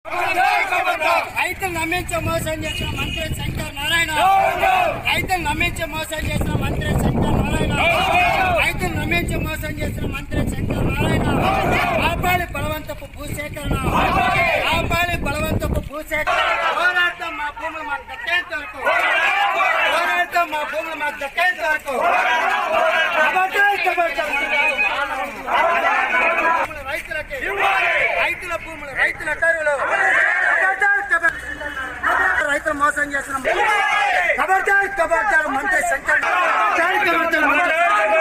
రైతులు నమ్మించే మోసం చేసిన మంత్రి శంకర్ నారాయణ రైతులు నమ్మించే మోసం చేసిన మంత్రి శంకర్ నారాయణ రైతులు నమ్మించే మోసం చేసిన మంత్రి శంకర్ నారాయణ ఆపాలి బలవంతపు భూసేకరణ ఆపాలి బలవంతపు భూసేకరణ పోరాడతాం మా భూములు మాకు దక్కేంత వరకు పోరాడతాం మా భూములు మాకు దక్కేంత వరకు కబడ్డాయి, కబడ్డాయి. భూములు రైతులకి రైతుల భూములు రైతుల కరువులు కబడ్డాయి, కబడ్డాయి. రైతులు మోసం చేసిన కబడ్డాయి కబడ్డారు మంత్రి శంకర్ కబడ్డాయి, కబడ్డారు మంత్రి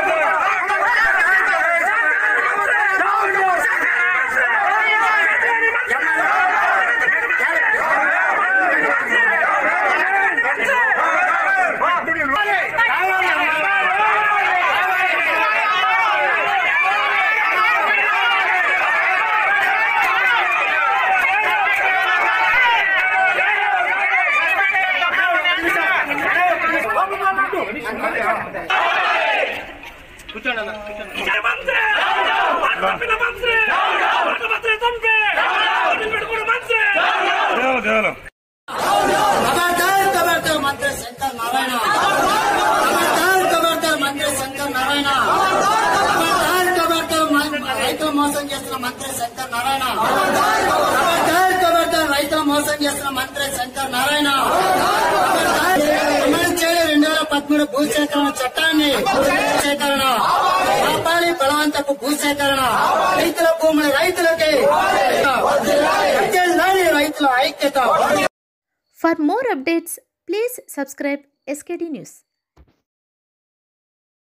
మంత్రి మంత్రి మంత్రి మంత్రి తంపి పెట్టుకున్న మంత్రి ఖబర్దార్ ఖబర్దార్ మంత్రి శంకర్ నారాయణ ఖబర్దార్ ఖబర్దార్ మంత్రి శంకర్ నారాయణ ఖబర్దార్ ఖబర్దార్ మం- రైతులు మోసం చేస్తున్న మంత్రి శంకర్ నారాయణ ఖబర్దార్ ఖబర్దార్ రైతులు మోసం చేస్తున్న మంత్రి శంకర్ నారాయణ ఖబర్దార్ అమలు చేయ రెండు వేల పదమూడు భూసేకరణ చట్టాన్ని భూసేకరణ ఆపాలి బలవంతపు భూసేకరణ రైతుల భూములు రైతులకి రైతుల ఐక్యత For more updates, please subscribe SKD News.